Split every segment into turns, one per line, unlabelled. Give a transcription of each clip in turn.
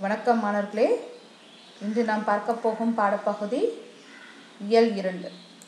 வணக்கம் மாணவர்களே இன்று நாம் பார்க்க போகும் பாடப்பகுதி இயல் இரண்டு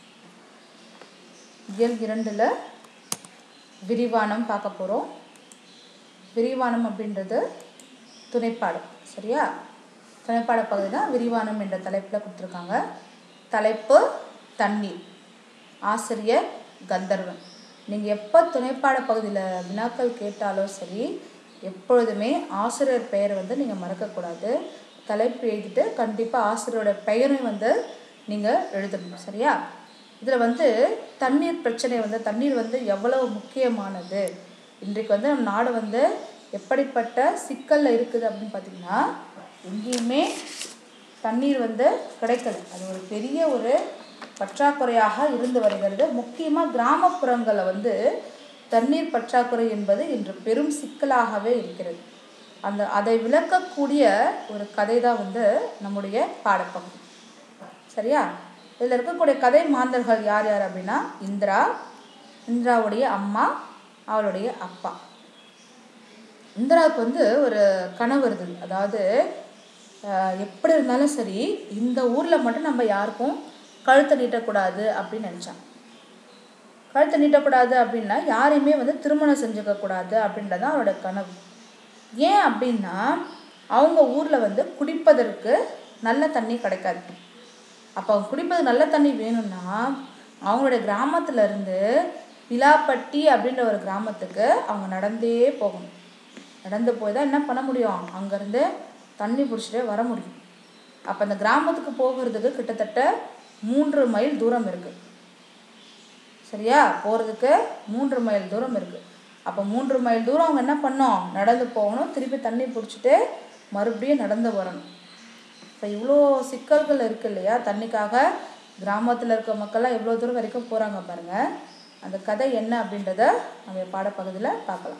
இயல் இரண்டில் விரிவானம் பார்க்க போகிறோம் விரிவானம் அப்படின்றது துணைப்பாடம் சரியா துணைப்பாட பகுதி தான் விரிவானம் என்ற தலைப்பில் கொடுத்துருக்காங்க தலைப்பு தண்ணீர் ஆசிரியர் கந்தர்வன் நீங்கள் எப்போ துணைப்பாட பகுதியில் வினாக்கள் கேட்டாலும் சரி எப்பொழுதுமே ஆசிரியர் பெயரை வந்து நீங்கள் மறக்கக்கூடாது தலைப்பு எழுதிட்டு கண்டிப்பாக ஆசிரியரோட பெயரையும் வந்து நீங்கள் எழுதணும் சரியா இதில் வந்து தண்ணீர் பிரச்சனை வந்து தண்ணீர் வந்து எவ்வளவு முக்கியமானது இன்றைக்கு வந்து நம்ம நாடு வந்து எப்படிப்பட்ட சிக்கலில் இருக்குது அப்படின்னு பார்த்தீங்கன்னா எங்கேயுமே தண்ணீர் வந்து கிடைக்கல அது ஒரு பெரிய ஒரு பற்றாக்குறையாக இருந்து வருகிறது முக்கியமாக கிராமப்புறங்களில் வந்து தண்ணீர் பற்றாக்குறை என்பது இன்று பெரும் சிக்கலாகவே இருக்கிறது அந்த அதை விளக்கக்கூடிய ஒரு கதை தான் வந்து நம்முடைய பாடப்பகுதி சரியா இதில் இருக்கக்கூடிய கதை மாந்தர்கள் யார் யார் அப்படின்னா இந்திரா இந்திராவுடைய அம்மா அவளுடைய அப்பா இந்திராவுக்கு வந்து ஒரு கனவு இருந்தது அதாவது எப்படி இருந்தாலும் சரி இந்த ஊரில் மட்டும் நம்ம யாருக்கும் கழுத்தை நீட்டக்கூடாது அப்படின்னு நினச்சான் கழுத்தை நீட்டக்கூடாது அப்படின்னா யாரையுமே வந்து திருமணம் செஞ்சுக்கக்கூடாது அப்படின்றது அவரோட கனவு ஏன் அப்படின்னா அவங்க ஊரில் வந்து குடிப்பதற்கு நல்ல தண்ணி கிடைக்காது அப்போ அவங்க குடிப்பது நல்ல தண்ணி வேணும்னா அவங்களுடைய கிராமத்துல இருந்து பிலாப்பட்டி அப்படின்ற ஒரு கிராமத்துக்கு அவங்க நடந்தே போகணும் நடந்து போய் தான் என்ன பண்ண முடியும் அங்கேருந்து தண்ணி பிடிச்சிட்டே வர முடியும் அப்போ அந்த கிராமத்துக்கு போகிறதுக்கு கிட்டத்தட்ட மூன்று மைல் தூரம் இருக்குது சரியா போகிறதுக்கு மூன்று மைல் தூரம் இருக்குது அப்போ மூன்று மைல் தூரம் அவங்க என்ன பண்ணோம் நடந்து போகணும் திருப்பி தண்ணி பிடிச்சிட்டு மறுபடியும் நடந்து வரணும் இப்போ இவ்வளோ சிக்கல்கள் இருக்குது இல்லையா தண்ணிக்காக கிராமத்தில் இருக்க மக்கள்லாம் எவ்வளோ தூரம் வரைக்கும் போகிறாங்க பாருங்கள் அந்த கதை என்ன அப்படின்றத நம்ம பாடப்பகுதியில் பார்க்கலாம்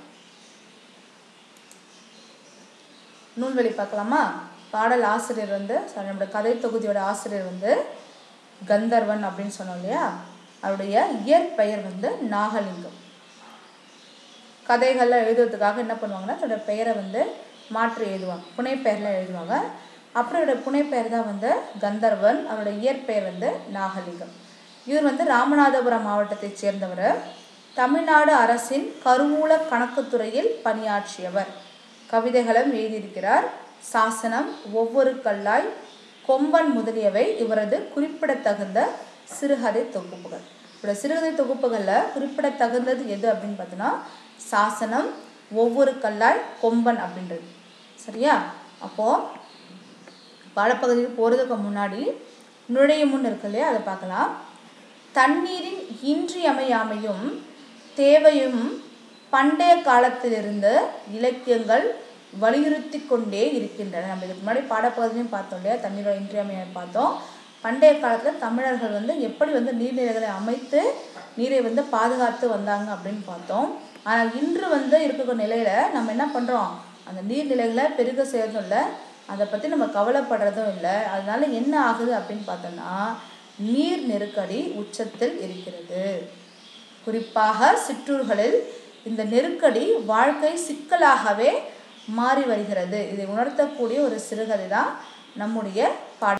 நூல்வெளி பார்க்கலாமா பாடல் ஆசிரியர் வந்து நம்மளோட கதை தொகுதியோட ஆசிரியர் வந்து கந்தர்வன் அப்படின்னு சொன்னோம் இல்லையா அவருடைய இயற்பெயர் வந்து நாகலிங்கம் கதைகளில் எழுதுறதுக்காக என்ன பண்ணுவாங்கன்னா தன்னோட பெயரை வந்து மாற்றி எழுதுவாங்க புனைப்பெயரில் எழுதுவாங்க அப்புறம் இவருடைய புனைப்பெயர் தான் வந்து கந்தர்வன் அவருடைய இயற்பெயர் வந்து நாகலிங்கம் இவர் வந்து ராமநாதபுரம் மாவட்டத்தைச் சேர்ந்தவர் தமிழ்நாடு அரசின் கருவூல கணக்குத்துறையில் பணியாற்றியவர் கவிதைகளும் எழுதியிருக்கிறார் சாசனம் ஒவ்வொரு கல்லாய் கொம்பன் முதலியவை இவரது குறிப்பிடத்தகுந்த சிறுகதை தொகுப்புகள் இவரோட சிறுகதை தொகுப்புகளில் குறிப்பிடத்தகுந்தது எது அப்படின்னு பார்த்தோன்னா சாசனம் ஒவ்வொரு கல்லாய் கொம்பன் அப்படின்றது சரியா அப்போது பாடப்பகுதிக்கு போகிறதுக்கு முன்னாடி நுழைய முன் இருக்கு இல்லையா அதை பார்க்கலாம் தண்ணீரின் இன்றியமையாமையும் தேவையும் பண்டைய காலத்திலிருந்து இலக்கியங்கள் வலியுறுத்தி கொண்டே இருக்கின்றன நம்ம இதுக்கு முன்னாடி பாடப்பகுதியும் பார்த்தோம் இல்லையா தண்ணீரோட இன்றியமையாமை பார்த்தோம் பண்டைய காலத்தில் தமிழர்கள் வந்து எப்படி வந்து நீர்நிலைகளை அமைத்து நீரை வந்து பாதுகாத்து வந்தாங்க அப்படின்னு பார்த்தோம் ஆனால் இன்று வந்து இருக்கக்கூடிய நிலையில் நம்ம என்ன பண்ணுறோம் அந்த நீர்நிலைகளை பெருக செய்யறதும் இல்லை அதை பற்றி நம்ம கவலைப்படுறதும் இல்லை அதனால என்ன ஆகுது அப்படின்னு பார்த்தோம்னா நீர் நெருக்கடி உச்சத்தில் இருக்கிறது குறிப்பாக சிற்றூர்களில் இந்த நெருக்கடி வாழ்க்கை சிக்கலாகவே மாறி வருகிறது இதை உணர்த்தக்கூடிய ஒரு சிறுகதை தான் நம்முடைய பாட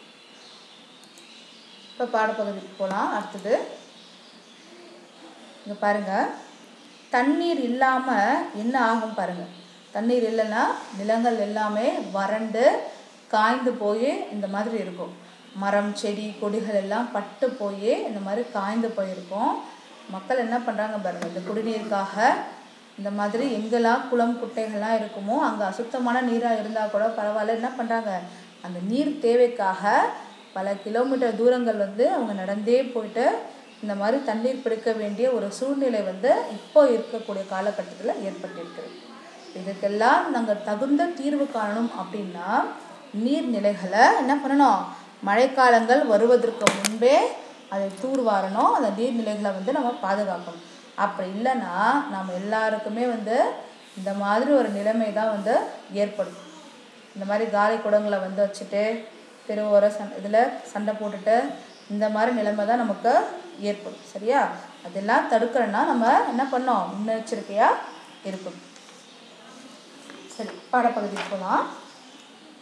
இப்போ பாடப்பகுதிக்கு போகலாம் அடுத்தது இங்கே பாருங்கள் தண்ணீர் இல்லாமல் என்ன ஆகும் பாருங்கள் தண்ணீர் இல்லைன்னா நிலங்கள் எல்லாமே வறண்டு காய்ந்து போய் இந்த மாதிரி இருக்கும் மரம் செடி கொடிகள் எல்லாம் பட்டு போய் இந்த மாதிரி காய்ந்து போயிருக்கும் மக்கள் என்ன பண்ணுறாங்க பாருங்கள் இந்த குடிநீருக்காக இந்த மாதிரி எங்கெல்லாம் குளம் குட்டைகள்லாம் இருக்குமோ அங்கே அசுத்தமான நீராக இருந்தால் கூட பரவாயில்ல என்ன பண்ணுறாங்க அந்த நீர் தேவைக்காக பல கிலோமீட்டர் தூரங்கள் வந்து அவங்க நடந்தே போயிட்டு இந்த மாதிரி தண்ணீர் பிடிக்க வேண்டிய ஒரு சூழ்நிலை வந்து இப்போ இருக்கக்கூடிய காலகட்டத்தில் ஏற்பட்டிருக்கிறது இதுக்கெல்லாம் நாங்கள் தகுந்த தீர்வு காணணும் அப்படின்னா நீர்நிலைகளை என்ன பண்ணணும் மழைக்காலங்கள் வருவதற்கு முன்பே அதை தூர்வாரணும் அந்த நீர்நிலைகளை வந்து நம்ம பாதுகாக்கணும் அப்படி இல்லைன்னா நம்ம எல்லாருக்குமே வந்து இந்த மாதிரி ஒரு நிலைமை தான் வந்து ஏற்படும் இந்த மாதிரி காலி குடங்களை வந்து வச்சுட்டு தெருவோர சண் இதில் சண்டை போட்டுட்டு இந்த மாதிரி நிலைமை தான் நமக்கு ஏற்படும் சரியா அதெல்லாம் தடுக்கிறோன்னா நம்ம என்ன பண்ணோம் முன்னெச்சரிக்கையாக இருக்கணும் சரி பாடப்பகுதிக்கு போகலாம்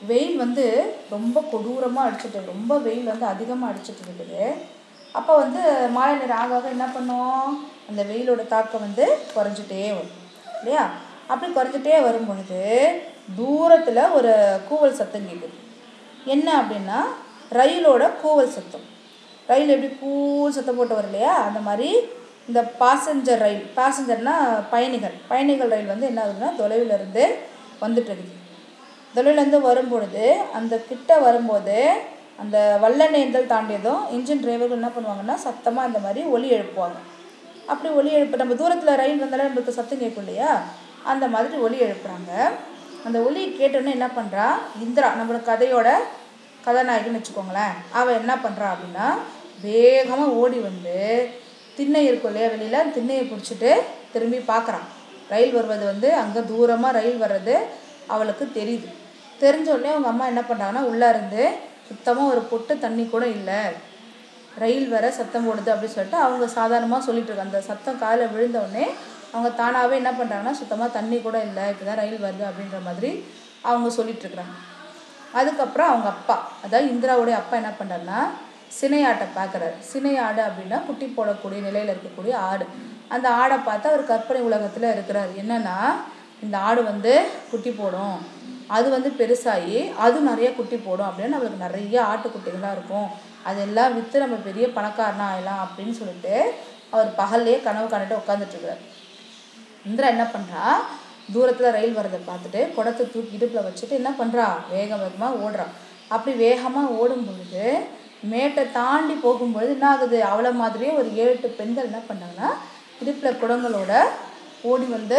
வெயில் வந்து ரொம்ப கொடூரமாக அடிச்சிட்டு ரொம்ப வெயில் வந்து அதிகமாக அடிச்சிட்டு இருக்குது அப்போ வந்து மாலை நேரம் ஆக ஆக என்ன பண்ணும் அந்த வெயிலோட தாக்கம் வந்து குறைஞ்சிட்டே வரும் இல்லையா அப்படி குறைஞ்சிட்டே வரும் பொழுது தூரத்தில் ஒரு கூவல் சத்தம் கேட்குது என்ன அப்படின்னா ரயிலோட கூவல் சத்தம் ரயில் எப்படி கூவல் சத்தம் போட்டு வரும் இல்லையா அந்த மாதிரி இந்த பாசஞ்சர் ரயில் பாசஞ்சர்னால் பயணிகள் பயணிகள் ரயில் வந்து என்ன ஆகுதுன்னா தொலைவில் இருந்து வந்துட்டு இருக்குது தொலைவிலேருந்து வரும்பொழுது அந்த கிட்ட வரும்போது அந்த வல்லநேந்தல் தாண்டியதும் இன்ஜின் டிரைவர்கள் என்ன பண்ணுவாங்கன்னா சத்தமாக இந்த மாதிரி ஒலி எழுப்புவாங்க அப்படி ஒலி எழுப்பு நம்ம தூரத்தில் ரயில் வந்தாலே நம்மளுக்கு சத்தம் கேட்கும் இல்லையா அந்த மாதிரி ஒலி எழுப்புறாங்க அந்த ஒலி கேட்டோன்னே என்ன பண்ணுறா இந்திரா நம்மளோட கதையோட கதாநாயகின்னு வச்சுக்கோங்களேன் அவள் என்ன பண்ணுறா அப்படின்னா வேகமாக ஓடி வந்து திண்ணை இருக்கும் இல்லையா வெளியில் அந்த திண்ணையை பிடிச்சிட்டு திரும்பி பார்க்குறான் ரயில் வருவது வந்து அங்கே தூரமாக ரயில் வர்றது அவளுக்கு தெரியுது தெரிஞ்ச உடனே அவங்க அம்மா என்ன பண்ணுறாங்கன்னா உள்ளே இருந்து சுத்தமாக ஒரு பொட்டு தண்ணி கூட இல்லை ரயில் வர சத்தம் போடுது அப்படின்னு சொல்லிட்டு அவங்க சாதாரணமாக சொல்லிட்டு இருக்காங்க அந்த சத்தம் காதில் விழுந்த உடனே அவங்க தானாகவே என்ன பண்ணுறாங்கன்னா சுத்தமாக தண்ணி கூட இல்லை இப்போ தான் ரயில் வருது அப்படின்ற மாதிரி அவங்க சொல்லிட்டு இருக்கிறாங்க அதுக்கப்புறம் அவங்க அப்பா அதாவது இந்திராவுடைய அப்பா என்ன பண்ணுறாருன்னா சினை ஆட்டை பார்க்குறாரு சினை ஆடு அப்படின்னா குட்டி போடக்கூடிய நிலையில் இருக்கக்கூடிய ஆடு அந்த ஆடை பார்த்து அவர் கற்பனை உலகத்தில் இருக்கிறார் என்னன்னா இந்த ஆடு வந்து குட்டி போடும் அது வந்து பெருசாகி அது நிறைய குட்டி போடும் அப்படின்னு நம்மளுக்கு நிறைய ஆட்டுக்குட்டிகளாக இருக்கும் அதெல்லாம் விற்று நம்ம பெரிய பணக்காரனா ஆகலாம் அப்படின்னு சொல்லிட்டு அவர் பகல்லையே கனவு காண்டுட்டு உட்காந்துட்டு இருக்கிறார் இந்திரா என்ன பண்ணுறா தூரத்தில் ரயில் வரதை பார்த்துட்டு குடத்தை தூக்கி இடுப்பில் வச்சுட்டு என்ன பண்ணுறா வேக வேகமாக ஓடுறா அப்படி வேகமாக ஓடும் பொழுது மேட்டை தாண்டி போகும்பொழுது என்ன ஆகுது அவளை மாதிரியே ஒரு ஏழு எட்டு பெண்கள் என்ன பண்ணாங்கன்னா இடுப்பில் குடங்களோட ஓடி வந்து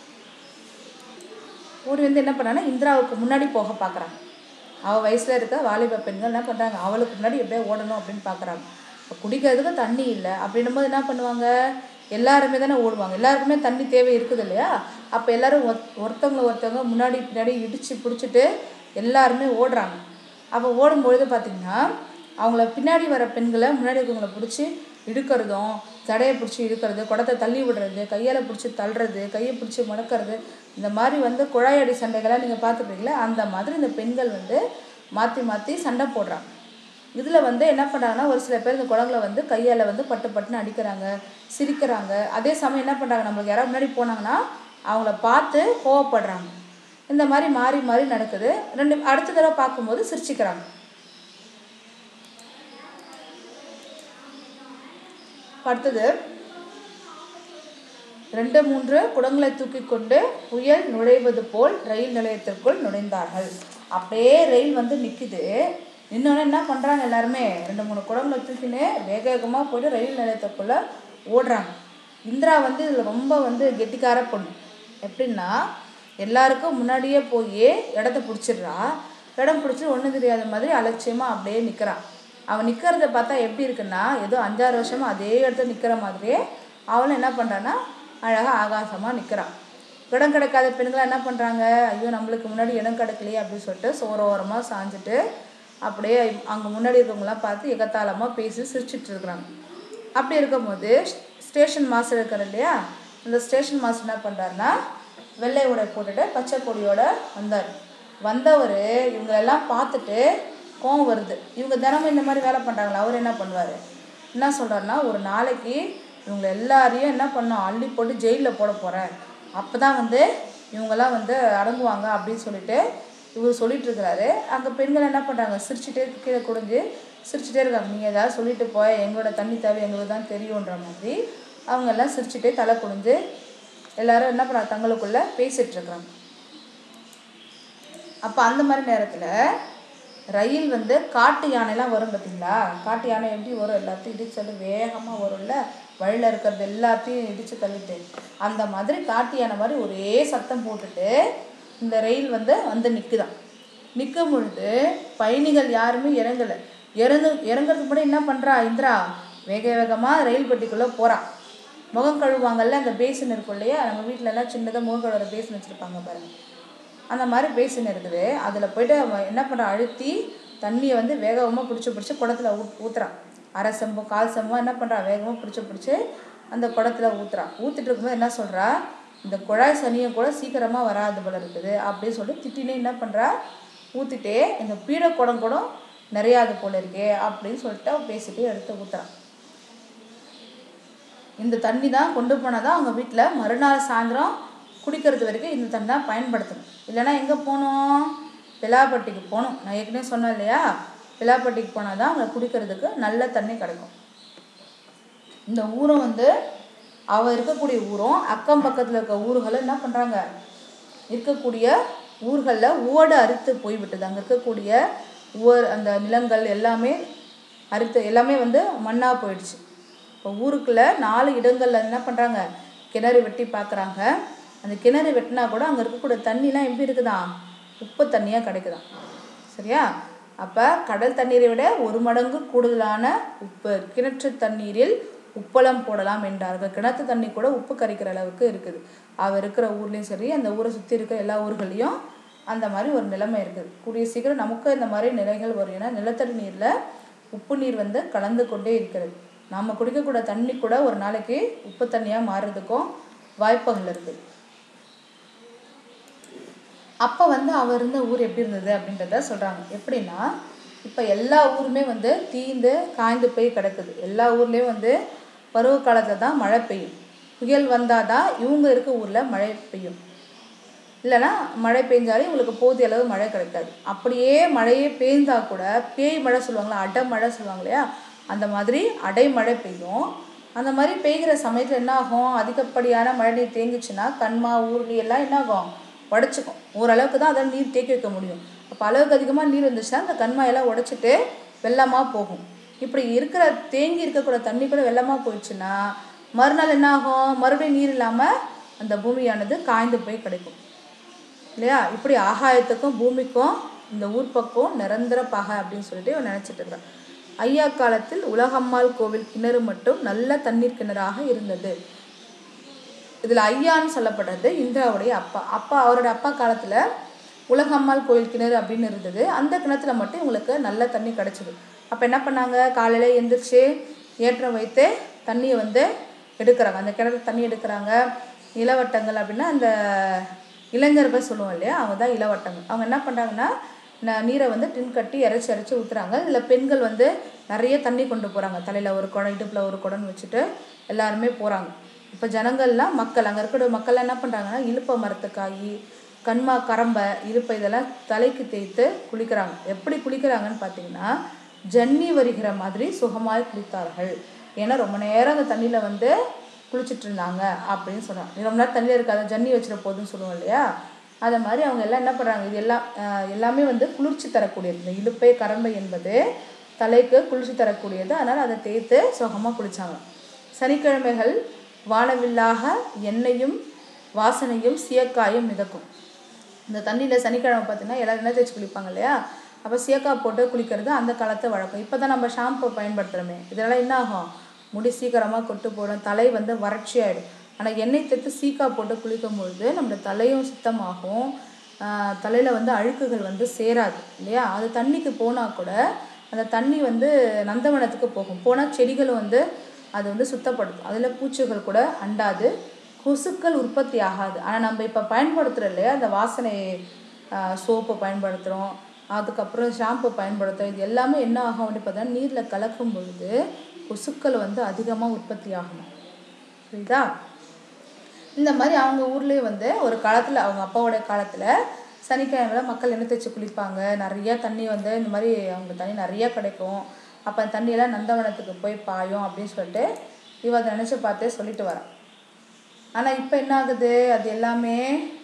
ஓடி வந்து என்ன பண்ணாங்கன்னா இந்திராவுக்கு முன்னாடி போக பார்க்குறாங்க அவள் வயசில் இருக்க வாலிப பெண்கள் என்ன பண்ணுறாங்க அவளுக்கு முன்னாடி எப்படியே ஓடணும் அப்படின்னு பார்க்குறாங்க இப்போ குடிக்கிறதுக்கு தண்ணி இல்லை அப்படின்னும் போது என்ன பண்ணுவாங்க எல்லாருமே தானே ஓடுவாங்க எல்லாருக்குமே தண்ணி தேவை இருக்குது இல்லையா அப்போ எல்லாரும் ஒத் ஒருத்தவங்கள ஒருத்தவங்க முன்னாடி பின்னாடி இடித்து பிடிச்சிட்டு எல்லாருமே ஓடுறாங்க அப்போ ஓடும்பொழுது பார்த்திங்கன்னா அவங்கள பின்னாடி வர பெண்களை முன்னாடி இருக்கவங்கள பிடிச்சி இழுக்கிறதும் தடையை பிடிச்சி இழுக்கிறது குடத்தை தள்ளி விடுறது கையால் பிடிச்சி தள்ளுறது கையை பிடிச்சி முடக்கிறது இந்த மாதிரி வந்து குழாயடி சண்டைகள்லாம் நீங்கள் பார்த்துருப்பீங்களா அந்த மாதிரி இந்த பெண்கள் வந்து மாற்றி மாற்றி சண்டை போடுறாங்க இதில் வந்து என்ன பண்ணுறாங்கன்னா ஒரு சில பேர் இந்த குடங்களை வந்து கையால் வந்து பட்டு பட்டுன்னு அடிக்கிறாங்க சிரிக்கிறாங்க அதே சமயம் என்ன பண்ணுறாங்க நம்மளுக்கு யாராவது முன்னாடி போனாங்கன்னா அவங்கள பார்த்து கோவப்படுறாங்க இந்த மாதிரி மாறி மாறி நடக்குது ரெண்டு அடுத்த தடவை பார்க்கும்போது சிரிச்சுக்கிறாங்க அடுத்தது ரெண்டு மூன்று குடங்களை தூக்கி கொண்டு புயல் நுழைவது போல் ரயில் நிலையத்திற்குள் நுழைந்தார்கள் அப்படியே ரயில் வந்து நிற்குது இன்னொன்று என்ன பண்ணுறாங்க எல்லாருமே ரெண்டு மூணு குடங்களை தூக்கின்னு வேக வேகமாக போயிட்டு ரயில் நிலையத்துக்குள்ளே ஓடுறாங்க இந்திரா வந்து இதில் ரொம்ப வந்து கெட்டிக்கார பொண்ணு எப்படின்னா எல்லாருக்கும் முன்னாடியே போய் இடத்த பிடிச்சிடுறா இடம் பிடிச்சி ஒன்றும் தெரியாத மாதிரி அலட்சியமாக அப்படியே நிற்கிறான் அவன் நிற்கிறத பார்த்தா எப்படி இருக்குன்னா ஏதோ அஞ்சாறு வருஷமாக அதே இடத்துல நிற்கிற மாதிரியே அவளும் என்ன பண்ணுறான்னா அழகாக ஆகாசமாக நிற்கிறான் இடம் கிடைக்காத பெண்கள் என்ன பண்ணுறாங்க ஐயோ நம்மளுக்கு முன்னாடி இடம் கிடைக்கலையே அப்படின்னு சொல்லிட்டு சோரோரமாக சாஞ்சிட்டு அப்படியே அங்கே முன்னாடி இருக்கவங்களாம் பார்த்து எகத்தாளமாக பேசி சிரிச்சிட்டு இருக்கிறாங்க அப்படி இருக்கும்போது ஸ்டேஷன் மாஸ்டர் இருக்கார் இல்லையா அந்த ஸ்டேஷன் மாஸ்டர் என்ன பண்ணுறாருன்னா வெள்ளை உடை போட்டுட்டு பச்சை கொடியோட வந்தார் வந்தவர் இவங்களெல்லாம் பார்த்துட்டு கோவம் வருது இவங்க தினமும் இந்த மாதிரி வேலை பண்ணுறாங்களா அவர் என்ன பண்ணுவார் என்ன சொல்கிறாருன்னா ஒரு நாளைக்கு இவங்க எல்லாரையும் என்ன பண்ணோம் அள்ளி போட்டு ஜெயிலில் போட போகிறேன் அப்போ தான் வந்து இவங்கெல்லாம் வந்து அடங்குவாங்க அப்படின்னு சொல்லிட்டு இவர் சொல்லிட்டு இருக்கிறாரு அங்கே பெண்கள் என்ன பண்ணுறாங்க சிரிச்சுட்டே கீழே குடிஞ்சு சிரிச்சுட்டே இருக்காங்க நீங்கள் ஏதாவது சொல்லிட்டு போய் எங்களோட தண்ணி தேவை எங்களுக்கு தான் தெரியுன்ற மாதிரி அவங்க எல்லாம் சிரிச்சுட்டே தலை குனிஞ்சு எல்லாரும் என்ன பண்ணுறாங்க தங்களுக்குள்ளே பேசிகிட்டு இருக்கிறாங்க அப்போ அந்த மாதிரி நேரத்தில் ரயில் வந்து காட்டு யானைலாம் வரும் பார்த்தீங்களா காட்டு யானை எப்படி வரும் எல்லாத்தையும் இடிச்சு தள்ளி வேகமாக வரும்ல வழியில் இருக்கிறது எல்லாத்தையும் இடித்து தள்ளிட்டு அந்த மாதிரி காட்டு யானை மாதிரி ஒரே சத்தம் போட்டுட்டு இந்த ரயில் வந்து வந்து நிற்குதான் நிற்கும் பொழுது பயணிகள் யாருமே இறங்கலை இறங்கு இறங்குறதுக்கு முன்னாடி என்ன பண்ணுறா இந்திரா வேக வேகமாக ரயில் பெட்டிக்குள்ளே போகிறான் முகம் கழுவாங்கல்ல அந்த பேசின் இருக்கும் இல்லையா நம்ம வீட்டிலலாம் சின்னதாக முகம் கழுவுற பேசின் வச்சுருப்பாங்க பாருங்கள் அந்த மாதிரி பேசின் இருக்குது அதில் போயிட்டு அவன் என்ன பண்ணுறான் அழுத்தி தண்ணியை வந்து வேகமாக பிடிச்சி பிடிச்சி குடத்துல ஊ ஊற்றுறான் அரை செம்பு கால் செம்பு என்ன பண்ணுறான் வேகமாக பிடிச்சி பிடிச்சி அந்த குடத்துல ஊற்றுறான் ஊற்றிட்டு இருக்கும்போது என்ன சொல்கிறா இந்த குழாய் சனியை கூட சீக்கிரமாக வராது போல இருக்குது அப்படின்னு சொல்லி திட்டினே என்ன பண்ணுறா ஊற்றிட்டே இந்த பீடை குடம் கூட நிறையாது போல இருக்கே அப்படின்னு சொல்லிட்டு அவ பேசிட்டு எடுத்து ஊற்றுறான் இந்த தண்ணி தான் கொண்டு போனால் தான் அவங்க வீட்டில் மறுநாள் சாயந்தரம் குடிக்கிறது வரைக்கும் இந்த தண்ணி தான் பயன்படுத்தணும் இல்லைன்னா எங்கே போகணும் பிலாப்பட்டிக்கு போகணும் நான் ஏற்கனவே சொன்னேன் இல்லையா பிலாப்பட்டிக்கு போனால் தான் அவங்க குடிக்கிறதுக்கு நல்ல தண்ணி கிடைக்கும் இந்த ஊரும் வந்து அவ இருக்கக்கூடிய ஊரும் அக்கம் பக்கத்தில் இருக்க ஊர்களும் என்ன பண்ணுறாங்க இருக்கக்கூடிய ஊர்களில் ஓடு அறுத்து போய்விட்டது அங்கே இருக்கக்கூடிய ஊர் அந்த நிலங்கள் எல்லாமே அறுத்து எல்லாமே வந்து மண்ணாக போயிடுச்சு இப்போ ஊருக்குள்ள நாலு இடங்களில் என்ன பண்ணுறாங்க கிணறு வெட்டி பார்க்குறாங்க அந்த கிணறு வெட்டினா கூட அங்கே இருக்கக்கூடிய தண்ணிலாம் எப்படி இருக்குதாம் உப்பு தண்ணியாக கிடைக்குதாம் சரியா அப்போ கடல் தண்ணீரை விட ஒரு மடங்கு கூடுதலான உப்பு கிணற்று தண்ணீரில் உப்பளம் போடலாம் என்றார்கள் கிணத்து தண்ணி கூட உப்பு கரைக்கிற அளவுக்கு இருக்குது அவ இருக்கிற ஊர்லேயும் சரி அந்த ஊரை சுற்றி இருக்கிற எல்லா ஊர்கள்லையும் அந்த மாதிரி ஒரு நிலைமை இருக்குது கூடிய சீக்கிரம் நமக்கு இந்த மாதிரி நிலைகள் வரும் ஏன்னா நிலத்தடி நீரில் உப்பு நீர் வந்து கலந்து கொண்டே இருக்கிறது நம்ம குடிக்கக்கூட தண்ணி கூட ஒரு நாளைக்கு உப்பு தண்ணியாக மாறுறதுக்கும் வாய்ப்புகள் இருக்குது அப்போ வந்து அவ இருந்த ஊர் எப்படி இருந்தது அப்படின்றத சொல்கிறாங்க எப்படின்னா இப்போ எல்லா ஊருமே வந்து தீந்து காய்ந்து போய் கிடக்குது எல்லா ஊர்லேயும் வந்து பருவ காலத்தில் தான் மழை பெய்யும் புயல் வந்தால் தான் இவங்க இருக்க ஊரில் மழை பெய்யும் இல்லைன்னா மழை பெஞ்சாலே இவங்களுக்கு போதிய அளவு மழை கிடைக்காது அப்படியே மழையே பெய்ந்தா கூட பேய் மழை சொல்லுவாங்களா அடை மழை சொல்லுவாங்க இல்லையா அந்த மாதிரி அடைமழை பெய்யும் அந்த மாதிரி பெய்கிற சமயத்தில் என்ன ஆகும் அதிகப்படியான மழை நீர் தேங்குச்சுன்னா கண்மா ஊர்லி எல்லாம் என்ன ஆகும் உடச்சிக்கும் ஓரளவுக்கு தான் அதில் நீர் தேக்கி வைக்க முடியும் அப்போ அளவுக்கு அதிகமாக நீர் வந்துச்சுன்னா அந்த கண்மாயெல்லாம் உடச்சிட்டு வெள்ளமாக போகும் இப்படி இருக்கிற தேங்கி இருக்கக்கூடிய தண்ணி கூட வெள்ளமாக போயிடுச்சுன்னா மறுநாள் என்ன ஆகும் மறுபடியும் நீர் இல்லாமல் அந்த பூமியானது காய்ந்து போய் கிடைக்கும் இல்லையா இப்படி ஆகாயத்துக்கும் பூமிக்கும் இந்த ஊர் பக்கம் நிரந்தர பகை அப்படின்னு சொல்லிட்டு இவன் நினச்சிட்டு இருக்கிறான் ஐயா காலத்தில் உலகம்மாள் கோவில் கிணறு மட்டும் நல்ல தண்ணீர் கிணறாக இருந்தது இதில் ஐயான்னு சொல்லப்படுறது இந்திராவுடைய அப்பா அப்பா அவரோட அப்பா காலத்தில் உலகம்மாள் கோயில் கிணறு அப்படின்னு இருந்தது அந்த கிணத்துல மட்டும் இவங்களுக்கு நல்ல தண்ணி கிடச்சிது அப்போ என்ன பண்ணாங்க காலையில் எந்திரிச்சு ஏற்றம் வைத்து தண்ணியை வந்து எடுக்கிறாங்க அந்த கிணறு தண்ணி எடுக்கிறாங்க இளவட்டங்கள் அப்படின்னா அந்த இளைஞர்கள் சொல்லுவோம் இல்லையா அவங்க தான் இளவட்டங்கள் அவங்க என்ன பண்ணுறாங்கன்னா ந- நீரை வந்து டின் கட்டி இறைச்சி இறைச்சி ஊற்றுறாங்க இதில் பெண்கள் வந்து நிறைய தண்ணி கொண்டு போகிறாங்க தலையில் ஒரு குடம் இடுப்பில் ஒரு குடம்னு வச்சுட்டு எல்லாருமே போகிறாங்க இப்போ ஜனங்கள்லாம் மக்கள் அங்கே இருக்கிற மக்கள் என்ன பண்ணுறாங்கன்னா இலுப்ப மரத்துக்காயி கண்மா கரம்பை இலுப்பை இதெல்லாம் தலைக்கு தேய்த்து குளிக்கிறாங்க எப்படி குளிக்கிறாங்கன்னு பார்த்தீங்கன்னா ஜன்னி வருகிற மாதிரி சுகமாய் குளித்தார்கள் ஏன்னா ரொம்ப நேரம் அந்த தண்ணியில் வந்து குளிச்சுட்டு இருந்தாங்க அப்படின்னு சொல்கிறாங்க ரொம்ப நேரம் தண்ணியில் இருக்காத ஜன்னி வச்சிட போதுன்னு சொல்லுவோம் இல்லையா அதை மாதிரி அவங்க எல்லாம் என்ன பண்ணுறாங்க இது எல்லாம் ஆஹ் எல்லாமே வந்து குளிர்ச்சி தரக்கூடியது இந்த இலுப்பை கரம்பை என்பது தலைக்கு குளிர்ச்சி தரக்கூடியது அதனால் அதை தேய்த்து சுகமாக குளிச்சாங்க சனிக்கிழமைகள் வானவில்லாக எண்ணெயும் வாசனையும் சீயக்காயும் மிதக்கும் இந்த தண்ணியில் சனிக்கிழமை பார்த்தீங்கன்னா எல்லாரும் எண்ணெய் தேய்ச்சி குளிப்பாங்க இல்லையா அப்போ சீயக்காய் போட்டு குளிக்கிறது அந்த காலத்து வழக்கம் இப்போ தான் நம்ம ஷாம்பு பயன்படுத்துகிறோமே இதெல்லாம் என்ன ஆகும் முடி சீக்கிரமாக கொட்டு போடும் தலை வந்து வறட்சி ஆகிடும் ஆனால் எண்ணெய் தேய்த்து சீக்காய் போட்டு குளிக்கும் பொழுது நம்மளோட தலையும் சுத்தமாகும் தலையில் வந்து அழுக்குகள் வந்து சேராது இல்லையா அது தண்ணிக்கு போனால் கூட அந்த தண்ணி வந்து நந்தவனத்துக்கு போகும் போனால் செடிகள் வந்து அது வந்து சுத்தப்படுத்தும் அதில் பூச்சிகள் கூட அண்டாது கொசுக்கள் உற்பத்தி ஆகாது ஆனால் நம்ம இப்போ பயன்படுத்துகிறோம் இல்லையா அந்த வாசனை சோப்பு பயன்படுத்துகிறோம் அதுக்கப்புறம் ஷாம்பு பயன்படுத்துகிறோம் இது எல்லாமே என்ன ஆகும் அப்படின்னு பார்த்தா நீரில் கலக்கும் பொழுது கொசுக்கள் வந்து அதிகமாக உற்பத்தி ஆகணும் புரியுதா இந்த மாதிரி அவங்க ஊர்லேயே வந்து ஒரு காலத்தில் அவங்க அப்பாவோட காலத்தில் சனிக்கிழமையில மக்கள் எண்ணெய் தேய்ச்சி குளிப்பாங்க நிறைய தண்ணி வந்து இந்த மாதிரி அவங்க தண்ணி நிறைய கிடைக்கும் அப்போ அந்த தண்ணியெல்லாம் நந்தவனத்துக்கு போய் பாயும் அப்படின்னு சொல்லிட்டு இவ அதை நினச்சி பார்த்தே சொல்லிட்டு வரான் ஆனால் இப்போ என்ன ஆகுது அது எல்லாமே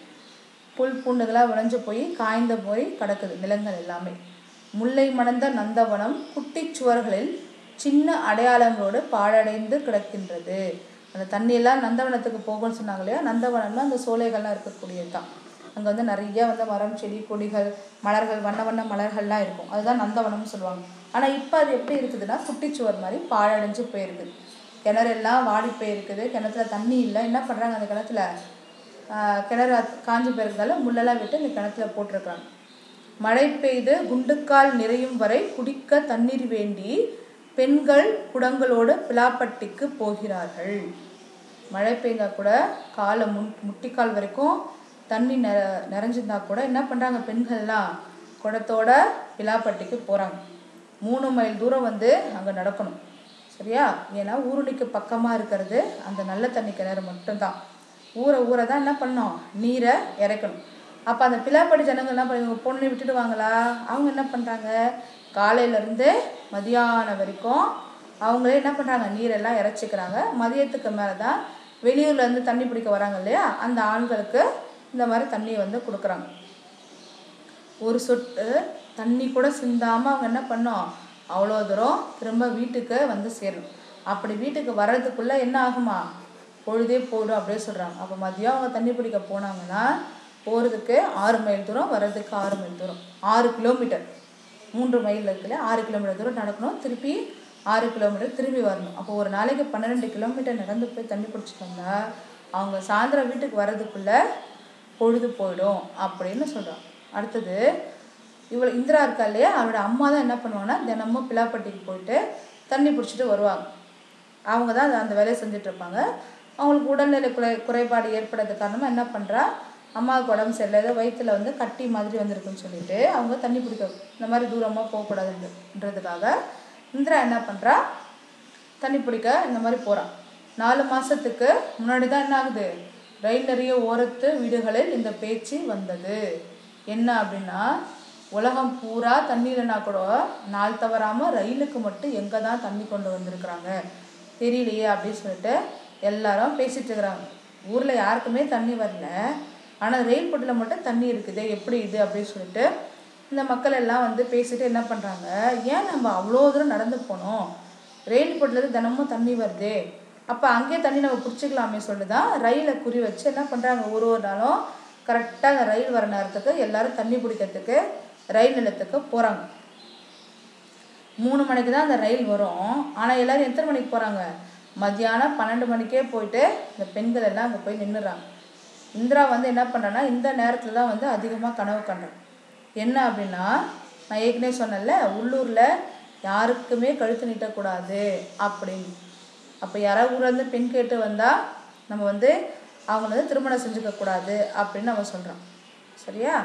புல் பூண்டுகளாக விளைஞ்சு போய் காய்ந்து போய் கிடக்குது நிலங்கள் எல்லாமே முல்லை மணந்த நந்தவனம் குட்டிச் சுவர்களில் சின்ன அடையாளங்களோடு பாழடைந்து கிடக்கின்றது அந்த தண்ணியெல்லாம் நந்தவனத்துக்கு போகும்னு சொன்னாங்க இல்லையா நந்தவனம்னா அந்த சோலைகள்லாம் இருக்கக்கூடியது தான் அங்கே வந்து நிறைய வந்து மரம் செடி கொடிகள் மலர்கள் வண்ண வண்ண மலர்கள்லாம் இருக்கும் அதுதான் நந்தவனம்னு சொல்லுவாங்க ஆனால் இப்போ அது எப்படி இருக்குதுன்னா குட்டிச்சுவர் மாதிரி பாழடைஞ்சு போயிருக்குது கிணறு எல்லாம் வாடி போயிருக்குது கிணத்துல தண்ணி இல்லை என்ன பண்ணுறாங்க அந்த கிணத்துல ஆஹ் கிணறு அத்- காஞ்சு போயிருக்கதால முள்ளெல்லாம் விட்டு இந்த கிணத்துல போட்டிருக்காங்க மழை பெய்து குண்டுக்கால் நிறையும் வரை குடிக்க தண்ணீர் வேண்டி பெண்கள் குடங்களோடு பிலாப்பட்டிக்கு போகிறார்கள் மழை பெய்ந்தா கூட காலை முன் முட்டிக்கால் வரைக்கும் தண்ணி நிற நிறைஞ்சிருந்தா கூட என்ன பண்ணுறாங்க பெண்கள்லாம் குடத்தோட பிலாப்பட்டிக்கு போகிறாங்க மூணு மைல் தூரம் வந்து அங்கே நடக்கணும் சரியா ஏன்னா ஊருணிக்கு பக்கமாக இருக்கிறது அந்த நல்ல தண்ணி கிணறு மட்டும்தான் ஊரை ஊரை தான் என்ன பண்ணோம் நீரை இறக்கணும் அப்போ அந்த பிலாப்பட்டி ஜனங்கள் என்ன பண்ணுவாங்க பொண்ணை விட்டுடுவாங்களா அவங்க என்ன பண்ணுறாங்க காலையிலேருந்து மதியானம் வரைக்கும் அவங்களே என்ன பண்ணுறாங்க நீரெல்லாம் இறைச்சிக்கிறாங்க மதியத்துக்கு மேலே தான் வெளியூர்லேருந்து தண்ணி பிடிக்க வராங்க இல்லையா அந்த ஆண்களுக்கு இந்த மாதிரி தண்ணியை வந்து கொடுக்குறாங்க ஒரு சொட்டு தண்ணி கூட சிந்தாமல் அவங்க என்ன பண்ணோம் அவ்வளோ தூரம் திரும்ப வீட்டுக்கு வந்து சேரணும் அப்படி வீட்டுக்கு வர்றதுக்குள்ளே என்ன ஆகுமா பொழுதே போடும் அப்படியே சொல்கிறாங்க அப்போ மதியம் அவங்க தண்ணி பிடிக்க போனாங்கன்னா போகிறதுக்கு ஆறு மைல் தூரம் வர்றதுக்கு ஆறு மைல் தூரம் ஆறு கிலோமீட்டர் மூன்று மைல் இருக்குல்ல ஆறு கிலோமீட்டர் தூரம் நடக்கணும் திருப்பி ஆறு கிலோமீட்டர் திரும்பி வரணும் அப்போ ஒரு நாளைக்கு பன்னிரெண்டு கிலோமீட்டர் நடந்து போய் தண்ணி பிடிச்சிட்டு வந்தா அவங்க சாயந்தரம் வீட்டுக்கு வர்றதுக்குள்ளே பொழுது போயிடும் அப்படின்னு சொல்கிறான் அடுத்தது இவள் இந்திரா இருக்கா இல்லையா அவளோட அம்மா தான் என்ன பண்ணுவாங்கன்னா தினமும் பிலாப்பட்டிக்கு போயிட்டு தண்ணி பிடிச்சிட்டு வருவாங்க அவங்க தான் அந்த- அந்த வேலையை செஞ்சுட்டு இருப்பாங்க அவங்களுக்கு உடல்நிலை குறை குறைபாடு ஏற்படுறது காரணமாக என்ன பண்ணுறா அம்மாவுக்கு உடம்பு சரியில்லை ஏதோ வயிற்றுல வந்து கட்டி மாதிரி வந்திருக்குன்னு சொல்லிட்டு அவங்க தண்ணி பிடிக்க இந்த மாதிரி தூரமாக போகக்கூடாதுன்றதுக்காக இந்திரா என்ன பண்ணுறா தண்ணி பிடிக்க இந்த மாதிரி போகிறான் நாலு மாதத்துக்கு முன்னாடி தான் என்ன ஆகுது ரயில் நிறைய ஓரத்து வீடுகளில் இந்த பேச்சு வந்தது என்ன அப்படின்னா உலகம் பூரா தண்ணி இல்லைனா கூட நாள் தவறாமல் ரயிலுக்கு மட்டும் எங்கே தான் தண்ணி கொண்டு வந்திருக்கிறாங்க தெரியலையே அப்படின்னு சொல்லிட்டு எல்லாரும் பேசிட்டு இருக்கிறாங்க ஊரில் யாருக்குமே தண்ணி வரல ஆனால் ரயில் பெட்டியில் மட்டும் தண்ணி இருக்குது எப்படி இது அப்படின்னு சொல்லிட்டு இந்த மக்கள் எல்லாம் வந்து பேசிட்டு என்ன பண்ணுறாங்க ஏன் நம்ம அவ்வளோ தூரம் நடந்து போனோம் ரயில் பெட்டிலேருந்து தினமும் தண்ணி வருதே அப்போ அங்கேயே தண்ணி நம்ம பிடிச்சிக்கலாமே சொல்லி தான் ரயிலை குறி வச்சு என்ன பண்ணுறாங்க ஒரு ஒரு நாளும் கரெக்டாக அந்த ரயில் வர நேரத்துக்கு எல்லாரும் தண்ணி பிடிக்கிறதுக்கு ரயில் நிலையத்துக்கு போகிறாங்க மூணு மணிக்கு தான் அந்த ரயில் வரும் ஆனால் எல்லாரும் எத்தனை மணிக்கு போகிறாங்க மத்தியானம் பன்னெண்டு மணிக்கே போயிட்டு இந்த பெண்கள் எல்லாம் அங்கே போய் நின்றுறாங்க இந்திரா வந்து என்ன பண்ணுறேன்னா இந்த நேரத்தில் தான் வந்து அதிகமாக கனவு கண்டேன் என்ன அப்படின்னா நான் ஏற்கனவே சொன்னேன்ல உள்ளூரில் யாருக்குமே கழுத்து நீட்டக்கூடாது அப்படின்னு அப்போ யாராவது ஊர்லேருந்து பெண் கேட்டு வந்தால் நம்ம வந்து அவங்கள வந்து திருமணம் செஞ்சுக்க கூடாது அப்படின்னு அவன் சொல்கிறான் சரியா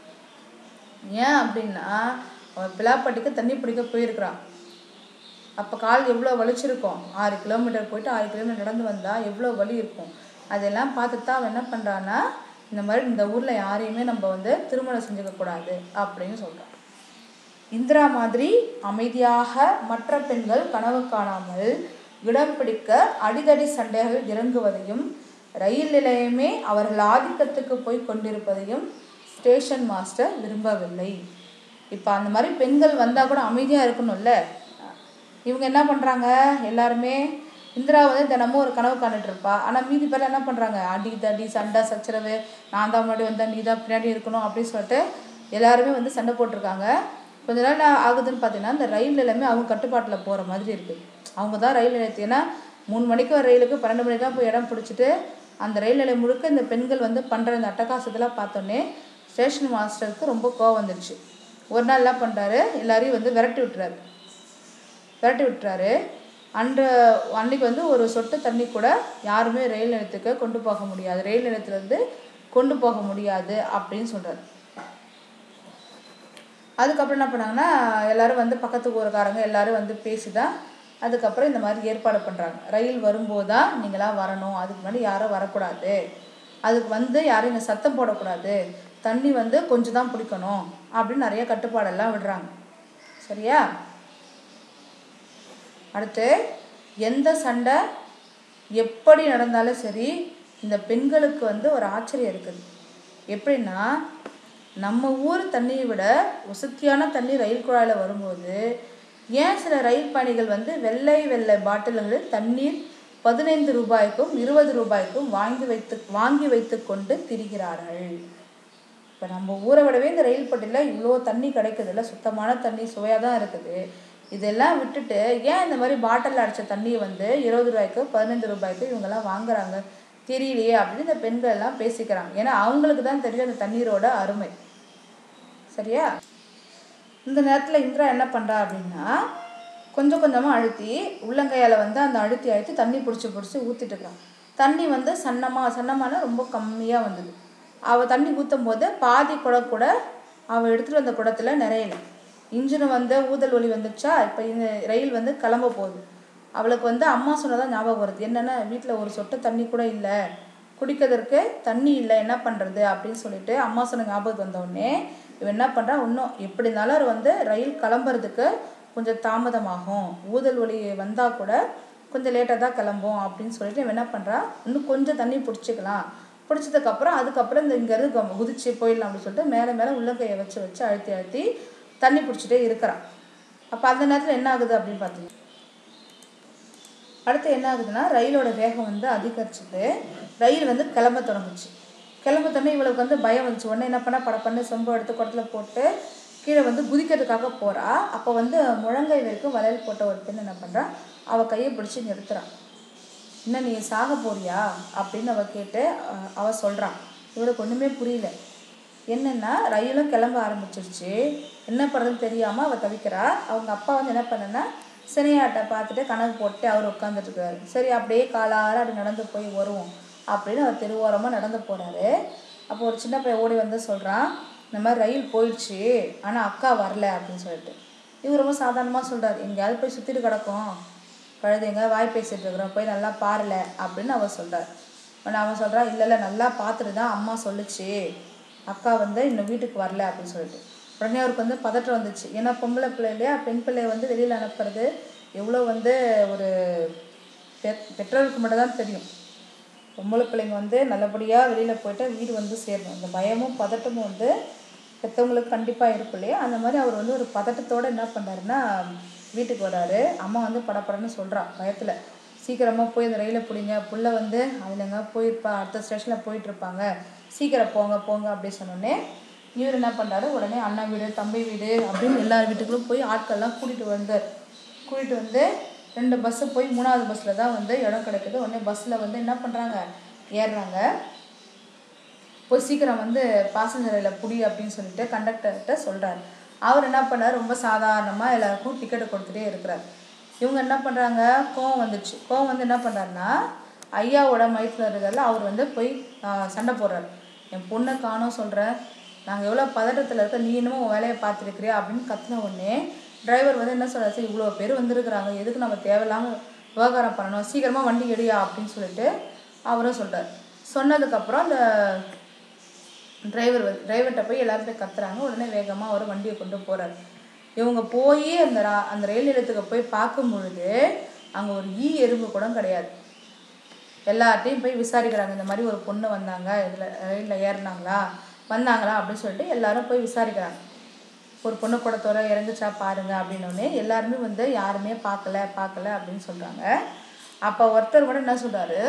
ஏன் அப்படின்னா அவன் பிலாப்பட்டிக்கு தண்ணி பிடிக்க போயிருக்கிறான் அப்போ கால் எவ்வளோ வலிச்சிருக்கும் ஆறு கிலோமீட்டர் போயிட்டு ஆறு கிலோமீட்டர் நடந்து வந்தால் எவ்வளோ வலி இருக்கும் அதெல்லாம் பார்த்துட்டு தான் அவன் என்ன பண்ணுறான்னா இந்த மாதிரி இந்த ஊரில் யாரையுமே நம்ம வந்து திருமணம் செஞ்சுக்க கூடாது அப்படின்னு சொல்கிறான் இந்திரா மாதிரி அமைதியாக மற்ற பெண்கள் கனவு காணாமல் இடம் பிடிக்க அடிதடி சண்டைகள் இறங்குவதையும் ரயில் நிலையமே அவர்கள் ஆதிக்கத்துக்கு போய் கொண்டிருப்பதையும் ஸ்டேஷன் மாஸ்டர் விரும்பவில்லை இப்போ அந்த மாதிரி பெண்கள் வந்தால் கூட அமைதியாக இருக்கணும்ல இவங்க என்ன பண்ணுறாங்க எல்லாருமே இந்திரா வந்து தினமும் ஒரு கனவு காண்டுட்டு இருப்பா ஆனால் மீதி பேர் என்ன பண்ணுறாங்க அடி தடி சண்டை சச்சரவு நான் தான் முன்னாடி வந்தேன் நீ தான் பின்னாடி இருக்கணும் அப்படின்னு சொல்லிட்டு எல்லாருமே வந்து சண்டை போட்டிருக்காங்க கொஞ்ச நாள் ஆகுதுன்னு பார்த்தீங்கன்னா இந்த ரயில் எல்லாமே அவங்க கட்டுப்பாட்டில் போகிற மாதிரி இருக்குது அவங்க தான் ரயில் நிலையத்து ஏன்னா மூணு மணிக்கு வர ரயிலுக்கு பன்னெண்டு மணிக்கு தான் போய் இடம் பிடிச்சிட்டு அந்த ரயில் நிலையம் முழுக்க இந்த பெண்கள் வந்து பண்ணுற இந்த அட்டகாசத்தெல்லாம் பார்த்தோன்னே ஸ்டேஷன் மாஸ்டருக்கு ரொம்ப கோவம் வந்துடுச்சு ஒரு நாள் என்ன பண்ணுறாரு எல்லாரையும் வந்து விரட்டி விட்டுறாரு விரட்டி விட்டுறாரு அன்று அன்னைக்கு வந்து ஒரு சொட்டு தண்ணி கூட யாருமே ரயில் நிலையத்துக்கு கொண்டு போக முடியாது ரயில் நிலையத்துலேருந்து கொண்டு போக முடியாது அப்படின்னு சொல்கிறாரு அதுக்கப்புறம் என்ன பண்ணாங்கன்னா எல்லாரும் வந்து பக்கத்து ஊருக்காரங்க எல்லாரும் வந்து பேசி தான் அதுக்கப்புறம் இந்த மாதிரி ஏற்பாடு பண்ணுறாங்க ரயில் வரும்போது தான் நீங்களாம் வரணும் அதுக்கு முன்னாடி யாரும் வரக்கூடாது அதுக்கு வந்து யாரும் இங்கே சத்தம் போடக்கூடாது தண்ணி வந்து கொஞ்சம் தான் பிடிக்கணும் அப்படின்னு நிறைய கட்டுப்பாடெல்லாம் விடுறாங்க சரியா அடுத்து எந்த சண்டை எப்படி நடந்தாலும் சரி இந்த பெண்களுக்கு வந்து ஒரு ஆச்சரியம் இருக்குது எப்படின்னா நம்ம ஊர் தண்ணியை விட வசதியான தண்ணி ரயில் குழாயில் வரும்போது ஏன் சில ரயில் பயணிகள் வந்து வெள்ளை வெள்ளை பாட்டில்களில் தண்ணீர் பதினைந்து ரூபாய்க்கும் இருபது ரூபாய்க்கும் வாங்கி வைத்து வாங்கி வைத்து கொண்டு திரிகிறார்கள் இப்போ நம்ம ஊரை விடவே இந்த ரயில் பட்டியில் இவ்வளோ தண்ணி கிடைக்குதுல்ல சுத்தமான தண்ணி சுவையாக தான் இருக்குது இதெல்லாம் விட்டுட்டு ஏன் இந்த மாதிரி பாட்டிலில் அடைச்ச தண்ணியை வந்து இருபது ரூபாய்க்கு பதினைந்து ரூபாய்க்கு இவங்கெல்லாம் வாங்குறாங்க தெரியலையே அப்படின்னு இந்த பெண்கள் எல்லாம் பேசிக்கிறாங்க ஏன்னா அவங்களுக்கு தான் தெரியும் அந்த தண்ணீரோட அருமை சரியா இந்த நேரத்தில் இந்திரா என்ன பண்ணுறா அப்படின்னா கொஞ்சம் கொஞ்சமாக அழுத்தி உள்ளங்கையால் வந்து அந்த அழுத்தி அழுத்தி தண்ணி பிடிச்சி பிடிச்சி ஊற்றிட்டு இருக்கிறான் தண்ணி வந்து சன்னமாக சன்னமான ரொம்ப கம்மியாக வந்தது அவள் தண்ணி ஊற்றும் போது பாதி குடம் கூட அவள் எடுத்துகிட்டு வந்த குடத்துல நிறையல இன்ஜின் வந்து ஊதல் ஒலி வந்துச்சா இப்போ இந்த ரயில் வந்து கிளம்ப போகுது அவளுக்கு வந்து அம்மா சொன்னதான் ஞாபகம் வருது என்னென்னா வீட்டில் ஒரு சொட்டு தண்ணி கூட இல்லை குடிக்கிறதுக்கு தண்ணி இல்லை என்ன பண்ணுறது அப்படின்னு சொல்லிட்டு அம்மா சொன்ன ஞாபகம் வந்தோடனே இவன் என்ன பண்ணுறா இன்னும் எப்படி இருந்தாலும் அவர் வந்து ரயில் கிளம்புறதுக்கு கொஞ்சம் தாமதமாகும் ஊதல் ஒலி வந்தால் கூட கொஞ்சம் லேட்டாக தான் கிளம்பும் அப்படின்னு சொல்லிட்டு இவன் என்ன பண்ணுறா இன்னும் கொஞ்சம் தண்ணி பிடிச்சிக்கலாம் பிடிச்சதுக்கப்புறம் அதுக்கப்புறம் இந்த இங்கேருந்து க- குதிச்சு போயிடலாம் அப்படின்னு சொல்லிட்டு மேலே மேலே உள்ளங்கையை வச்சு வச்சு அழுத்தி அழுத்தி தண்ணி பிடிச்சிட்டே இருக்கிறான் அப்போ அந்த நேரத்தில் என்ன ஆகுது அப்படின்னு பார்த்தீங்கன்னா அடுத்து என்ன ஆகுதுன்னா ரயிலோட வேகம் வந்து அதிகரிச்சுட்டு ரயில் வந்து கிளம்ப தொடங்குச்சு கிளம்ப தொடனே இவளுக்கு வந்து பயம் வந்துச்சு உடனே என்ன பண்ணா படப்பண்ணு சொம்பு எடுத்து குடத்துல போட்டு கீழே வந்து குதிக்கிறதுக்காக போறா அப்போ வந்து முழங்கை வரைக்கும் வளையல் போட்ட ஒரு பெண் என்ன பண்றா அவ கையை பிடிச்சி நிறுத்துறான் என்ன நீ சாக போறியா அப்படின்னு அவ கேட்டு அஹ், அவ சொல்றான் இவளுக்கு ஒண்ணுமே புரியல என்னன்னா ரயிலும் கிளம்ப ஆரம்பிச்சிருச்சு என்ன பண்ணுறதுன்னு தெரியாம அவ தவிக்கிறா அவங்க அப்பா வந்து என்ன பண்ணனா சினையாட்டை பார்த்துட்டு கணக்கு போட்டு அவர் உட்காந்துட்டு இருக்காரு சரி அப்படியே காலார அப்படி நடந்து போய் வருவோம் அப்படின்னு அவர் தெருவோரமாக நடந்து போறாரு அப்போ ஒரு சின்ன பையன் ஓடி வந்து சொல்றான் இந்த மாதிரி ரயில் போயிடுச்சு ஆனால் அக்கா வரல அப்படின்னு சொல்லிட்டு இவர் ரொம்ப சாதாரணமாக சொல்றாரு எங்கேயாவது போய் சுற்றிட்டு கிடக்கும் கழுதைங்க வாய் பேசிட்டு இருக்கிறோம் போய் நல்லா பாருல அப்படின்னு அவர் சொல்றார் உடனே அவன் சொல்றா இல்ல இல்ல நல்லா பார்த்துட்டு தான் அம்மா சொல்லுச்சு அக்கா வந்து இன்னும் வீட்டுக்கு வரல அப்படின்னு சொல்லிட்டு உடனே அவருக்கு வந்து பதட்டம் வந்துச்சு ஏன்னா பொம்பளை பிள்ளை இல்லையா பெண் பிள்ளைய வந்து வெளியில அனுப்புறது எவ்வளோ வந்து ஒரு பெ- பெற்றோருக்கு மட்டும் தான் தெரியும் பொம்பளை பிள்ளைங்க வந்து நல்லபடியாக வெளியில் போயிட்டா வீடு வந்து சேரணும் இந்த பயமும் பதட்டமும் வந்து பெற்றவங்களுக்கு கண்டிப்பாக இருக்கும் இல்லையா அந்த மாதிரி அவர் வந்து ஒரு பதட்டத்தோட என்ன பண்ணுறாருன்னா வீட்டுக்கு வராரு அம்மா வந்து படப்படன்னு சொல்றா பயத்தில் சீக்கிரமாக போய் இந்த ரயிலை பிடிங்க புள்ள வந்து அதில் எங்கே போயிருப்பா அடுத்த ஸ்டேஷனில் போயிட்டு இருப்பாங்க சீக்கிரம் போங்க போங்க அப்படி சொன்னோடனே இவர் என்ன பண்ணுறாரு உடனே அண்ணா வீடு தம்பி வீடு அப்படின்னு எல்லார் வீட்டுக்குள்ளும் போய் ஆட்கள்லாம் கூட்டிகிட்டு வந்தார் கூட்டிகிட்டு வந்து ரெண்டு பஸ்ஸு போய் மூணாவது பஸ்ஸில் தான் வந்து இடம் கிடைக்குது உடனே பஸ்ஸில் வந்து என்ன பண்ணுறாங்க ஏறுறாங்க போய் சீக்கிரம் வந்து பாசஞ்சர் ரயில புடி அப்படின்னு சொல்லிட்டு கண்டக்டர்கிட்ட சொல்றாரு அவர் என்ன பண்ணார் ரொம்ப சாதாரணமாக எல்லாருக்கும் டிக்கெட் கொடுத்துட்டே இருக்கிறார் இவங்க என்ன பண்ணுறாங்க கோவம் வந்துச்சு கோவம் வந்து என்ன பண்ணுறாருன்னா ஐயாவோட மைத்தில் இருக்கிறதுல அவர் வந்து போய் ஆஹ், சண்டை போடுறாரு என் பொண்ணை காணோம் சொல்கிறேன் நாங்கள் எவ்வளோ பதட்டத்தில் இருக்க நீ என்னமோ உன் வேலையை பார்த்துருக்கிறியா அப்படின்னு கத்தின உடனே டிரைவர் வந்து என்ன சொல்றாரு சரி இவ்வளோ பேர் வந்திருக்கிறாங்க எதுக்கு நம்ம தேவையில்லாமல் விவகாரம் பண்ணணும் சீக்கிரமாக வண்டி எடுயா அப்படின்னு சொல்லிட்டு அவரும் சொல்றாரு சொன்னதுக்கப்புறம் அந்த டிரைவர் வந்து டிரைவர்கிட்ட போய் எல்லாரும் போய் கத்துறாங்க உடனே வேகமாக அவர் வண்டியை கொண்டு போறாரு இவங்க போய் அந்த ரா- அந்த ரயில் நிலையத்துக்கு போய் பார்க்கும் பொழுது அங்கே ஒரு ஈ எறும்பு கூட கிடையாது எல்லார்ட்டையும் போய் விசாரிக்கிறாங்க இந்த மாதிரி ஒரு பொண்ணு வந்தாங்க இதில் ரயிலில் ஏறினாங்களா வந்தாங்களா அப்படின்னு சொல்லிட்டு எல்லாரும் போய் விசாரிக்கிறாங்க ஒரு பொண்ணு கூடத்தோட இறங்குச்சா பாருங்க அப்படின்னோடனே எல்லாருமே வந்து யாருமே பார்க்கல பார்க்கல அப்படின்னு சொல்றாங்க அப்போ ஒருத்தர் கூட என்ன சொல்றாரு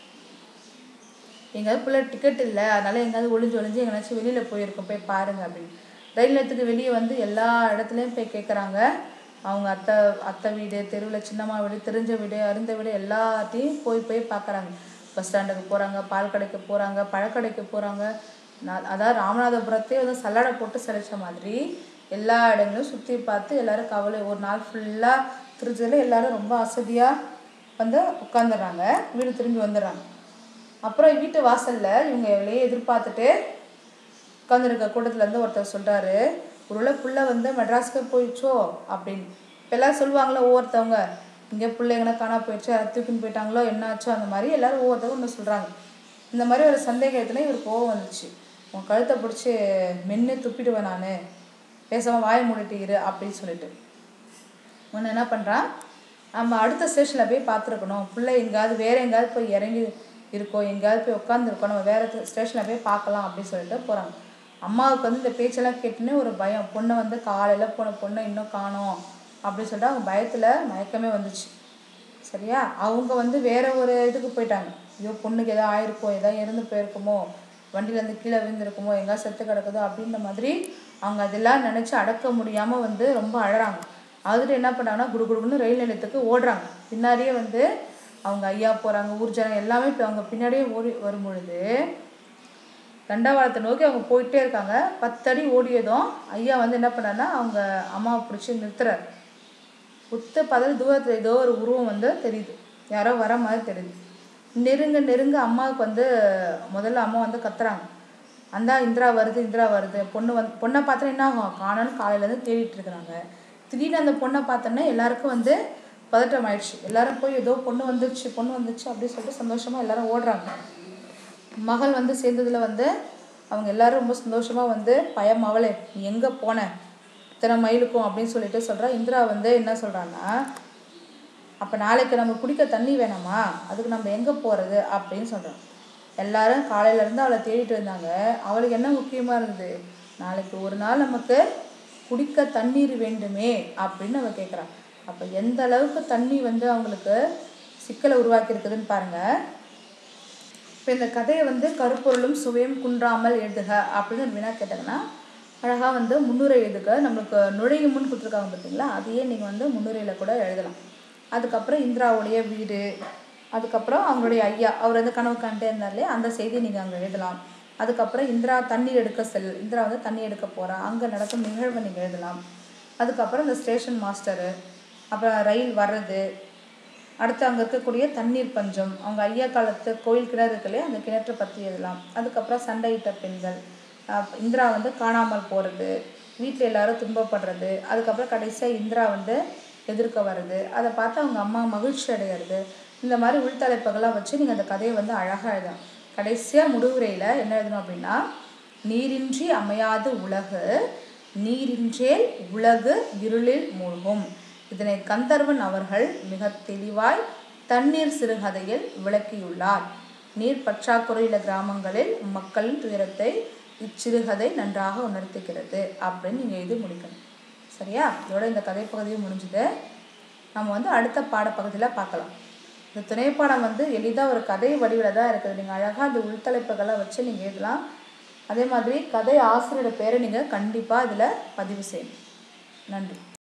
எங்கேயாவது பிள்ளை டிக்கெட் இல்லை அதனால எங்கேயாவது ஒளிஞ்சு ஒளிஞ்சு எங்கேயாச்சும் வெளியில் போயிருக்கோம் போய் பாருங்க அப்படின்னு ரயில் நிலையத்துக்கு வெளியே வந்து எல்லா இடத்துலையும் போய் கேட்குறாங்க அவங்க அத்தை அத்தை வீடு தெருவில் சின்னம்மா வீடு தெரிஞ்ச வீடு அருந்த வீடு எல்லாத்தையும் போய் போய் பார்க்குறாங்க பஸ் ஸ்டாண்டுக்கு போகிறாங்க பால் கடைக்கு போகிறாங்க பழக்கடைக்கு போகிறாங்க நான் அதாவது ராமநாதபுரத்தே வந்து சல்லடை போட்டு சிலைச்ச மாதிரி எல்லா இடங்களையும் சுற்றி பார்த்து எல்லாரும் கவலை ஒரு நாள் ஃபுல்லாக திருச்சியில் எல்லாரும் ரொம்ப அசதியாக வந்து உட்காந்துடுறாங்க வீடு திரும்பி வந்துடுறாங்க அப்புறம் வீட்டு வாசல்ல இவங்க எவ்வளையே எதிர்பார்த்துட்டு உட்காந்துருக்க கூட்டத்துல இருந்து ஒருத்தர் சொல்றாரு ஒருவேளை புள்ள வந்து மெட்ராஸ்க்கு போயிடுச்சோ அப்படின்னு இப்ப எல்லாரும் சொல்லுவாங்களா ஒவ்வொருத்தவங்க இங்கே பிள்ளைங்கன்னா காணா போயிடுச்சு யாராவது தூக்கின்னு போயிட்டாங்களோ என்னாச்சோ அந்த மாதிரி எல்லாரும் ஒவ்வொருத்தவங்க ஒன்று சொல்றாங்க இந்த மாதிரி ஒரு சந்தேகத்துல இவர் கோவம் வந்துச்சு உன் கழுத்தை பிடிச்சி மென்று துப்பிடுவேன் நான் பேசாம வாயை மூடிட்டு இரு அப்படின்னு சொல்லிட்டு உன்னை என்ன பண்ணுறான் நம்ம அடுத்த ஸ்டேஷனில் போய் பார்த்துருக்கணும் பிள்ளை எங்கேயாவது வேற எங்கேயாவது போய் இறங்கி இருக்கோ எங்கேயாவது போய் உட்காந்துருக்கோம் நம்ம வேற ஸ்டேஷனில் போய் பார்க்கலாம் அப்படின்னு சொல்லிட்டு போகிறாங்க அம்மாவுக்கு வந்து இந்த பேச்செல்லாம் கேட்டுன்னு ஒரு பயம் பொண்ணை வந்து காலையில் போன பொண்ணை இன்னும் காணோம் அப்படின்னு சொல்லிட்டு அவங்க பயத்தில் மயக்கமே வந்துச்சு சரியா அவங்க வந்து வேற ஒரு இதுக்கு போயிட்டாங்க ஐயோ பொண்ணுக்கு ஏதோ ஆயிருக்கோ ஏதோ இறந்து போயிருக்குமோ வண்டியிலேருந்து கீழே விழுந்திருக்குமோ எங்கேயா செத்து கிடக்குதோ அப்படின்ற மாதிரி அவங்க அதெல்லாம் நினச்சி அடக்க முடியாமல் வந்து ரொம்ப அழறாங்க அதுட்டு என்ன பண்ணாங்கன்னா குடு குடுகுன்னு ரயில் நிலையத்துக்கு ஓடுறாங்க பின்னாடியே வந்து அவங்க ஐயா போகிறாங்க ஊர் ஜனம் எல்லாமே இப்போ அவங்க பின்னாடியே ஓடி வரும் பொழுது தண்டவாளத்தை நோக்கி அவங்க போயிட்டே இருக்காங்க பத்தடி ஓடியதும் ஐயா வந்து என்ன பண்ணாருன்னா அவங்க அம்மாவை பிடிச்சி நிறுத்துறாரு உத்த பதல் தூரத்தில் ஏதோ ஒரு உருவம் வந்து தெரியுது யாரோ வர மாதிரி தெரியுது நெருங்க நெருங்க அம்மாவுக்கு வந்து முதல்ல அம்மா வந்து கத்துறாங்க அந்தா இந்திரா வருது இந்திரா வருது பொண்ணு வந்து பொண்ணை பார்த்தோன்னா என்ன ஆகும் காணோன்னு காலையிலேருந்து தேடிட்டு இருக்கிறாங்க திடீர்னு அந்த பொண்ணை பார்த்தோன்னே எல்லாருக்கும் வந்து பதட்டம் ஆயிடுச்சு எல்லாரும் போய் ஏதோ பொண்ணு வந்துருச்சு பொண்ணு வந்துருச்சு அப்படின்னு சொல்லிட்டு சந்தோஷமாக எல்லாரும் ஓடுறாங்க மகள் வந்து சேர்ந்ததுல வந்து அவங்க எல்லாரும் ரொம்ப சந்தோஷமா வந்து பயம் அவளே நீ எங்க போன இத்தனை மைலுக்கும் அப்படின்னு சொல்லிட்டு சொல்றா இந்திரா வந்து என்ன சொல்றான்னா அப்ப நாளைக்கு நம்ம குடிக்க தண்ணி வேணாமா அதுக்கு நம்ம எங்க போறது அப்படின்னு சொல்றான் எல்லாரும் காலையில இருந்து அவளை தேடிட்டு இருந்தாங்க அவளுக்கு என்ன முக்கியமா இருந்தது நாளைக்கு ஒரு நாள் நமக்கு குடிக்க தண்ணீர் வேண்டுமே அப்படின்னு அவ கேட்குறான் அப்ப எந்த அளவுக்கு தண்ணி வந்து அவங்களுக்கு சிக்கலை உருவாக்கி இருக்குதுன்னு பாருங்க இப்போ இந்த கதையை வந்து கருப்பொருளும் சுவையும் குன்றாமல் எழுதுக அப்படின்னு ஒரு வினா கேட்டாங்கன்னா அழகாக வந்து முன்னுரை எழுதுக நம்மளுக்கு நுழையும் முன் கொடுத்துருக்காங்க பார்த்தீங்களா அதையே நீங்கள் வந்து முன்னுரையில் கூட எழுதலாம் அதுக்கப்புறம் இந்திராவுடைய வீடு அதுக்கப்புறம் அவங்களுடைய ஐயா அவர் வந்து கனவு காண்டே இருந்தாலே அந்த செய்தியை நீங்கள் அங்கே எழுதலாம் அதுக்கப்புறம் இந்திரா தண்ணீர் எடுக்க செல் இந்திரா வந்து தண்ணி எடுக்க போகிறா அங்கே நடக்கும் நிகழ்வை நீங்கள் எழுதலாம் அதுக்கப்புறம் இந்த ஸ்டேஷன் மாஸ்டரு அப்புறம் ரயில் வர்றது அடுத்து அங்கே இருக்கக்கூடிய தண்ணீர் பஞ்சம் அவங்க ஐயா காலத்து கோயில் கிணறு இருக்கு இல்லையா அந்த கிணற்றை பற்றி எழுதலாம் அதுக்கப்புறம் சண்டையிட்ட பெண்கள் அஹ் இந்திரா வந்து காணாமல் போகிறது வீட்டில் எல்லாரும் துன்பப்படுறது அதுக்கப்புறம் கடைசியாக இந்திரா வந்து எதிர்க்க வர்றது அதை பார்த்து அவங்க அம்மா மகிழ்ச்சி அடைகிறது இந்த மாதிரி உள்தலைப்புகளாக வச்சு நீங்கள் அந்த கதையை வந்து அழகாக எழுதலாம் கடைசியாக முடிவுரையில் என்ன எழுதணும் அப்படின்னா நீரின்றி அமையாது உலகு நீரின்றேல் உலகு இருளில் மூழ்கும் இதனை கந்தர்வன் அவர்கள் மிக தெளிவாய் தண்ணீர் சிறுகதையில் விளக்கியுள்ளார் நீர் பற்றாக்குறையுள்ள கிராமங்களில் மக்களின் துயரத்தை இச்சிறுகதை நன்றாக உணர்த்துகிறது அப்படின்னு நீங்கள் எழுதி முடிக்கணும் சரியா இதோட இந்த கதை பகுதியும் முடிஞ்சுது நம்ம வந்து அடுத்த பாடப்பகுதியில் பார்க்கலாம் இந்த துணைப்பாடம் வந்து எளிதாக ஒரு கதை வடிவில் தான் இருக்குது நீங்கள் அழகாக அந்த உள்தலைப்புகளை வச்சு நீங்கள் எழுதலாம் அதே மாதிரி கதை ஆசிரியரோட பேரை நீங்கள் கண்டிப்பாக இதில் பதிவு செய்யணும் நன்றி